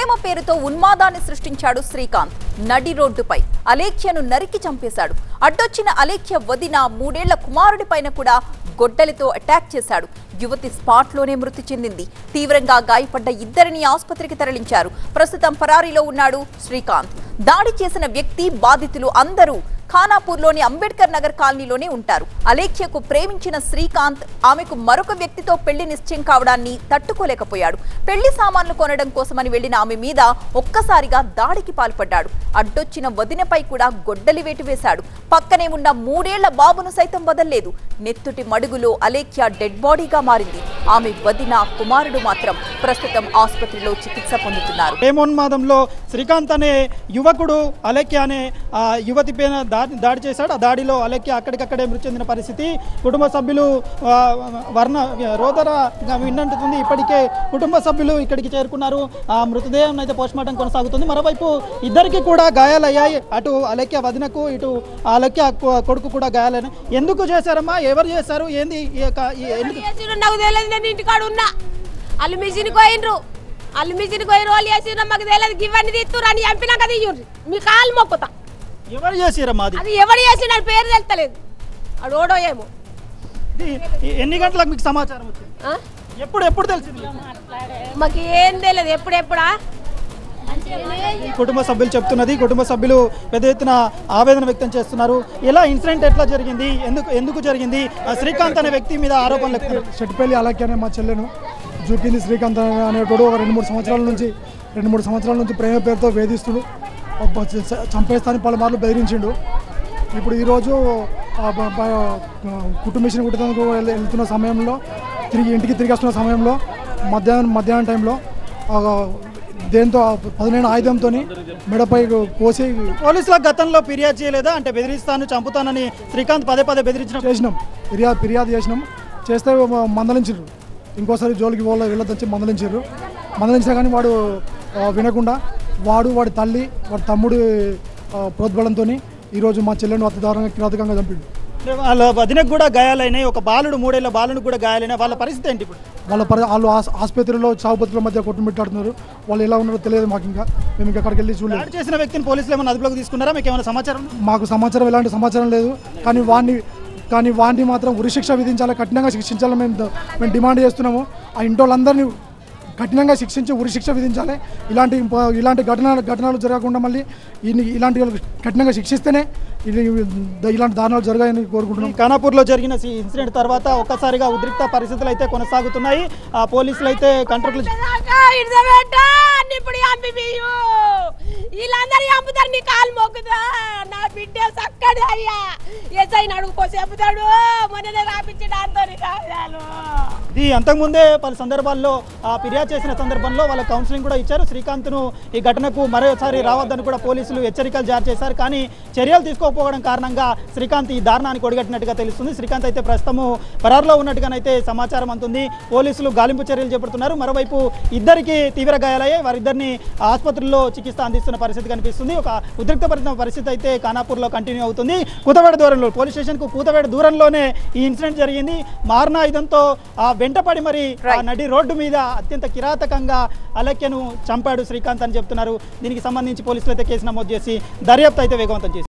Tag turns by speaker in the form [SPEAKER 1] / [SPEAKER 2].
[SPEAKER 1] ప్రేమ పేరుతో ఉన్మాదాన్ని సృష్టించాడు శ్రీకాంత్ నడి రోడ్డుపై అలేఖ్యను నరికి చంపేశాడు అడ్డొచ్చిన అలేఖ్య వదిన మూడేళ్ల కుమారుడిపైన కూడా గొడ్డలితో అటాక్ చేశాడు యువతి స్పాట్లోనే మృతి చెందింది తీవ్రంగా గాయపడ్డ ఇద్దరిని ఆసుపత్రికి తరలించారు ప్రస్తుతం పరారీలో ఉన్నాడు శ్రీకాంత్ దాడి చేసిన వ్యక్తి బాధితులు అందరూ ఖానాపూర్లోని అంబేద్కర్ నగర్ కాలనీలోనే ఉంటారు అలేఖ్యకు ప్రేమించిన శ్రీకాంత్ ఆమెకు మరొక వ్యక్తితో పెళ్లి నిశ్చయం కావడాన్ని తట్టుకోలేకపోయాడు పెళ్లి సామాన్లు కొనడం కోసమని వెళ్లిన ఆమె మీద ఒక్కసారిగా దాడికి పాల్పడ్డాడు అడ్డొచ్చిన వదినపై కూడా గొడ్డలి వేటు వేశాడు పక్కనే ఉన్న మూడేళ్ల బాబును సైతం వదల్లేదు నెత్తుటి మడుగులో అలేఖ్య డెడ్ బాడీగా మారింది ఆమె వదిన కుమారుడు మాత్రం ప్రస్తుతం ఆసుపత్రిలో చికిత్స పొందుతున్నారు
[SPEAKER 2] ప్రేమోన్మాదంలో శ్రీకాంత్ అనే యువకుడు అలెక్య అనే ఆ, యువతి పైన దాడి దాడి చేశాడు ఆ దాడిలో అలెక్య అక్కడికక్కడే మృతి చెందిన పరిస్థితి కుటుంబ సభ్యులు ఆ, వర్ణ రోదర విన్నంటుంది ఇప్పటికే కుటుంబ సభ్యులు ఇక్కడికి చేరుకున్నారు ఆ మృతదేహం అయితే పోస్ట్మార్టం కొనసాగుతుంది మరోవైపు ఇద్దరికి కూడా గాయాలయ్యాయి అటు అలెక్య వదినకు ఇటు అలెక్య కొ- కొడుకు కూడా గాయాలైన ఎందుకు చేశారమ్మా ఎవరు చేశారు ఏంది ఈ యొక్క- ఈ ఎందుకు
[SPEAKER 3] చేసిండ్రు నాకు తెలియదు నేను ఇంటికాడ ఉన్నా వాళ్ళు మిషన్ పోయినరు వాళ్ళు మిషన్ పోయిన వాళ్ళు చేసిండ్రు మాకు తెలియదు ఇవన్నీ తీస్తురు అని చంపినాక తీయండి మీ కాలు మొక్కుతా
[SPEAKER 2] ఎవరు చేసారమ్మా అది
[SPEAKER 3] అది ఎవడు చేసిండు అని పేరు తెలుస్తలేదు ఆడు ఓడో ఏమో
[SPEAKER 2] ఇది ఎన్ని గంటలకు మీకు సమాచారం వచ్చింది
[SPEAKER 3] ఆ?
[SPEAKER 2] ఎప్పుడు ఎప్పుడు తెలిసింది
[SPEAKER 3] మాకు ఏం తెలియదు ఎప్పుడెప్పుడా
[SPEAKER 2] ఈ కుటుంబ సభ్యులు చెప్తున్నది కుటుంబ సభ్యులు పెద్ద ఎత్తున ఆవేదన వ్యక్తం చేస్తున్నారు ఎలా ఇన్సిడెంట్ ఎట్లా జరిగింది ఎందుకు ఎందుకు జరిగింది ఆ శ్రీకాంత్ అనే వ్యక్తి మీద ఆరోపణలు ఎక్కువ
[SPEAKER 4] చెట్టుపల్లి అలాగే అనే మా చెల్లెను జూకింది శ్రీకాంత్ అనేటోడు ఒక రెండు మూడు సంవత్సరాల నుంచి రెండు మూడు సంవత్సరాల నుంచి ప్రేమ పేరుతో వేధిస్తుడు అబ్బ చ- చంపేస్తానని పలుమార్లు బెదిరించిండు ఇప్పుడు ఈరోజు ఆ బ- బ- కుటుంబిషన్ కుట్టేందుకు వెళ్- వెళ్తున్న సమయంలో తిరిగి ఇంటికి తిరిగి వస్తున్న సమయంలో మధ్యాహ్నం మధ్యాహ్నం టైంలో ఆ దేంతో పదిహేను ఆయుధంతో మెడపై కోసి
[SPEAKER 2] పోలీసులకు గతంలో ఫిర్యాదు చేయలేదా అంటే బెదిరిస్తాను చంపుతానని శ్రీకాంత్ పదే పదే బెదిరించిన
[SPEAKER 4] చేసినాం ఫిర్యాదు ఫిర్యాదు చేసినాం చేస్తే మ- మందలించారు ఇంకోసారి జోలికి వాళ్ళ వెళ్ళొద్దని మందలించారు మందలించినా కానీ వాడు ఆ, వినకుండా వాడు వాడి తల్లి వాడి తమ్ముడి ప్రోద్బలంతో ఈరోజు మా చెల్లెను అతి దారుణంగా కిరాతకంగా చంపిండు
[SPEAKER 2] వాళ్ళ వదినకు కూడా గాయాలైనాయి ఒక బాలుడు మూడేళ్ల బాలుడు కూడా గాయాలైనాయి వాళ్ళ పరిస్థితి ఏంటి ఇప్పుడు
[SPEAKER 4] వాళ్ళ పరి వాళ్ళు ఆస్- ఆసుపత్రిలో చావుపత్రుల మధ్య కొట్టుమిట్టాడుతున్నారు వాళ్ళు ఎలా ఉన్నారో తెలియదు మాకు ఇంకా మేము ఇంకా అక్కడికి వెళ్ళి చూడలేదు
[SPEAKER 2] దాడి చేసిన వ్యక్తిని పోలీసులు ఏమైనా అదుపులోకి తీసుకున్నారా మీకు ఏమైనా సమాచారం ఉందా?
[SPEAKER 4] మాకు సమాచారం ఎలాంటి సమాచారం లేదు కానీ వాడిని కానీ వాడిని మాత్రం ఉరిశిక్ష విధించాలి కఠినంగా శిక్షించాలని మేము ద- మేము డిమాండ్ చేస్తున్నాము ఆ ఇంటి వాళ్ళందరినీ కఠినంగా శిక్షించి ఉరిశిక్ష విధించాలి ఇలాంటి ప- ఇలాంటి ఘటనలు ఘటనలు జరగకుండా మళ్ళీ ఇన్ని- ఇలాంటి వాళ్ళకి కఠినంగా శిక్షిస్తేనే ఇది ఇలాంటి దారుణాలు జరగాయని కోరుకుంటున్నాం
[SPEAKER 2] ఖానాపూర్లో జరిగిన ఈ ఇన్సిడెంట్ తర్వాత ఒక్కసారిగా ఉద్రిక్త పరిస్థితులు అయితే కొనసాగుతున్నాయి ఆ పోలీసులు అయితే కంట్రోల్
[SPEAKER 3] ఇడిదబెట్టా ఇప్పుడు చంపిపియు వీళ్ళందరూ చంపుతారు నీ కాలు మొక్కుతా నా బిడ్డ చక్కడి అయ్యా ఎస్ఐ అడుగుపో చెబుతాడు మొన్ననే రాపించి దాంతో కాదు
[SPEAKER 2] ఇది అంతకుముందే పలు సందర్భాల్లో ఆ, ఫిర్యాదు చేసిన సందర్భంలో వాళ్ళ కౌన్సిలింగ్ కూడా ఇచ్చారు శ్రీకాంత్ను ఈ ఘటనకు మరోసారి రావద్దని కూడా పోలీసులు హెచ్చరికలు జారీ చేశారు కానీ చర్యలు తీసుకోకపోవడం కారణంగా శ్రీకాంత్ ఈ దారుణానికి ఒడిగట్టినట్టుగా తెలుస్తుంది శ్రీకాంత్ అయితే ప్రస్తుతము పరారులో ఉన్నట్టుగానైతే సమాచారం అందుతుంది పోలీసులు గాలింపు చర్యలు చేపడుతున్నారు మరోవైపు ఇద్దరికి తీవ్ర గాయాలయ్యాయి వారిద్దరిని ఆసుపత్రుల్లో చికిత్స అందిస్తున్న పరిస్థితి కనిపిస్తుంది ఒక ఉద్రిక్తపరిచిన పరిస్థితి అయితే ఖానాపూర్లో కంటిన్యూ అవుతుంది కూతవేడ దూరంలో పోలీస్ స్టేషన్కు కూతవేడ దూరంలోనే ఈ ఇన్సిడెంట్ జరిగింది మారణాయుధంతో ఆ వెంటపడి మరి ఆ నడి రోడ్డు మీద అత్యంత కిరాతకంగా అలక్యను చంపాడు శ్రీకాంత్ అని చెప్తున్నారు దీనికి సంబంధించి పోలీసులు అయితే కేసు నమోదు చేసి దర్యాప్తు అయితే వేగవంతం చేశారు